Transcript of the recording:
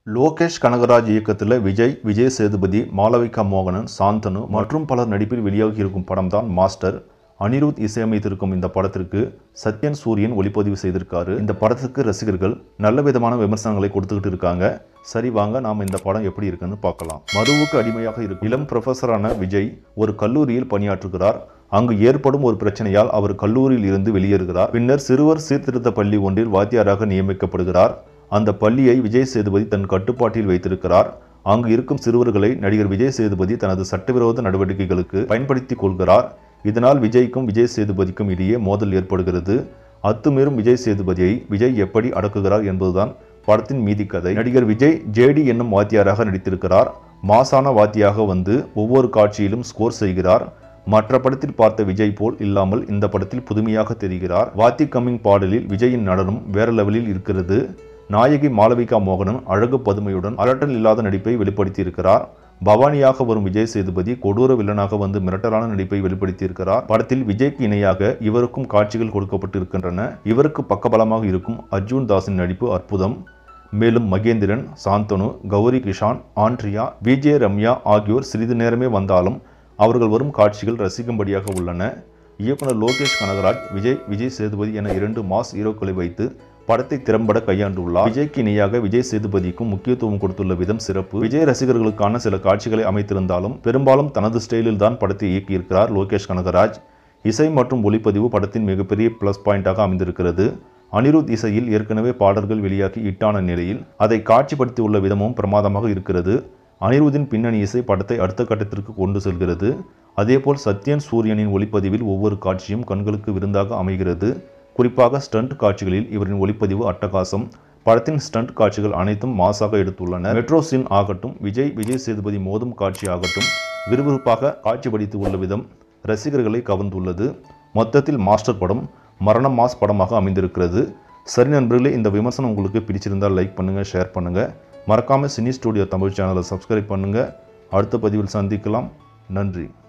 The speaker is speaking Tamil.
லோகேஷ் கனகராஜ் இயக்கத்தில் விஜய் விஜய் சேதுபதி மாளவிகா மோகனன் சாந்தனு மற்றும் பலர் நடிப்பில் வெளியாகி இருக்கும் படம் தான் மாஸ்டர் அனிருத் இசையமைத்திருக்கும் இந்த படத்திற்கு சத்யன் சூரியன் ஒளிப்பதிவு செய்திருக்காரு இந்த படத்துக்கு ரசிகர்கள் நல்ல விதமான விமர்சனங்களை கொடுத்துக்கிட்டு இருக்காங்க சரி வாங்க நாம் இந்த படம் எப்படி இருக்குன்னு பார்க்கலாம் மதுவுக்கு அடிமையாக இருக்கும் இளம் ப்ரொஃபஸரான விஜய் ஒரு கல்லூரியில் பணியாற்றுகிறார் அங்கு ஏற்படும் ஒரு பிரச்சனையால் அவர் கல்லூரியில் இருந்து வெளியேறுகிறார் பின்னர் சிறுவர் சீர்திருத்த பள்ளி ஒன்றில் வாத்தியாராக நியமிக்கப்படுகிறார் அந்த பள்ளியை விஜய் சேதுபதி தன் கட்டுப்பாட்டில் வைத்திருக்கிறார் அங்கு இருக்கும் சிறுவர்களை நடிகர் விஜய் சேதுபதி தனது சட்டவிரோத நடவடிக்கைகளுக்கு பயன்படுத்திக் கொள்கிறார் இதனால் விஜய்க்கும் விஜய் சேதுபதிக்கும் இடையே மோதல் ஏற்படுகிறது அத்துமீறும் விஜய் சேதுபதியை விஜய் எப்படி அடக்குகிறார் என்பதுதான் படத்தின் மீதி கதை நடிகர் விஜய் ஜேடி என்னும் வாத்தியாராக நடித்திருக்கிறார் மாசான வாத்தியாக வந்து ஒவ்வொரு காட்சியிலும் ஸ்கோர் செய்கிறார் மற்ற படத்தில் பார்த்த விஜய் போல் இல்லாமல் இந்த படத்தில் புதுமையாக தெரிகிறார் வாத்தி கம்மிங் பாடலில் விஜயின் நடனம் வேற லெவலில் இருக்கிறது நாயகி மாளவிகா மோகனன் அழகு பதுமையுடன் அலட்டல் இல்லாத நடிப்பை வெளிப்படுத்தியிருக்கிறார் பவானியாக வரும் விஜய் சேதுபதி கொடூர வில்லனாக வந்து மிரட்டலான நடிப்பை வெளிப்படுத்தியிருக்கிறார் படத்தில் விஜய்க்கு இணையாக இவருக்கும் காட்சிகள் கொடுக்கப்பட்டிருக்கின்றன இவருக்கு பக்கபலமாக இருக்கும் அர்ஜுன் தாஸின் நடிப்பு அற்புதம் மேலும் மகேந்திரன் சாந்தனு கௌரி கிஷான் ஆண்ட்ரியா விஜே ரம்யா ஆகியோர் சிறிது நேரமே வந்தாலும் அவர்கள் வரும் காட்சிகள் ரசிக்கும்படியாக உள்ளன இயக்குனர் லோகேஷ் கனகராஜ் விஜய் விஜய் சேதுபதி என இரண்டு மாஸ் ஹீரோக்களை வைத்து படத்தை திறம்பட கையாண்டுள்ளார் விஜய்க்கு இணையாக விஜய் சேதுபதிக்கும் முக்கியத்துவம் கொடுத்துள்ள விதம் சிறப்பு விஜய் ரசிகர்களுக்கான சில காட்சிகளை அமைத்திருந்தாலும் பெரும்பாலும் தனது ஸ்டைலில் தான் படத்தை இயக்கியிருக்கிறார் லோகேஷ் கனகராஜ் இசை மற்றும் ஒளிப்பதிவு படத்தின் மிகப்பெரிய ப்ளஸ் பாயிண்டாக அமைந்திருக்கிறது அனிருத் இசையில் ஏற்கனவே பாடல்கள் வெளியாகி இட்டான நிலையில் அதை காட்சிப்படுத்தியுள்ள விதமும் பிரமாதமாக இருக்கிறது அனிருத்தின் பின்னணி இசை படத்தை அடுத்த கட்டத்திற்கு கொண்டு செல்கிறது அதேபோல் சத்யன் சூரியனின் ஒளிப்பதிவில் ஒவ்வொரு காட்சியும் கண்களுக்கு விருந்தாக அமைகிறது குறிப்பாக ஸ்டண்ட் காட்சிகளில் இவரின் ஒளிப்பதிவு அட்டகாசம் படத்தின் ஸ்டண்ட் காட்சிகள் அனைத்தும் மாசாக எடுத்துள்ளன மெட்ரோ சீன் ஆகட்டும் விஜய் விஜய் சேதுபதி மோதும் காட்சி ஆகட்டும் விறுவிறுப்பாக காட்சிப்படுத்தி உள்ள விதம் ரசிகர்களை கவர்ந்துள்ளது மொத்தத்தில் மாஸ்டர் படம் மரணம் மாஸ் படமாக அமைந்திருக்கிறது சரி நண்பர்களே இந்த விமர்சனம் உங்களுக்கு பிடிச்சிருந்தால் லைக் பண்ணுங்கள் ஷேர் பண்ணுங்கள் மறக்காமல் சினி ஸ்டூடியோ தமிழ் சேனலை சப்ஸ்கிரைப் பண்ணுங்கள் அடுத்த பதிவில் சந்திக்கலாம் நன்றி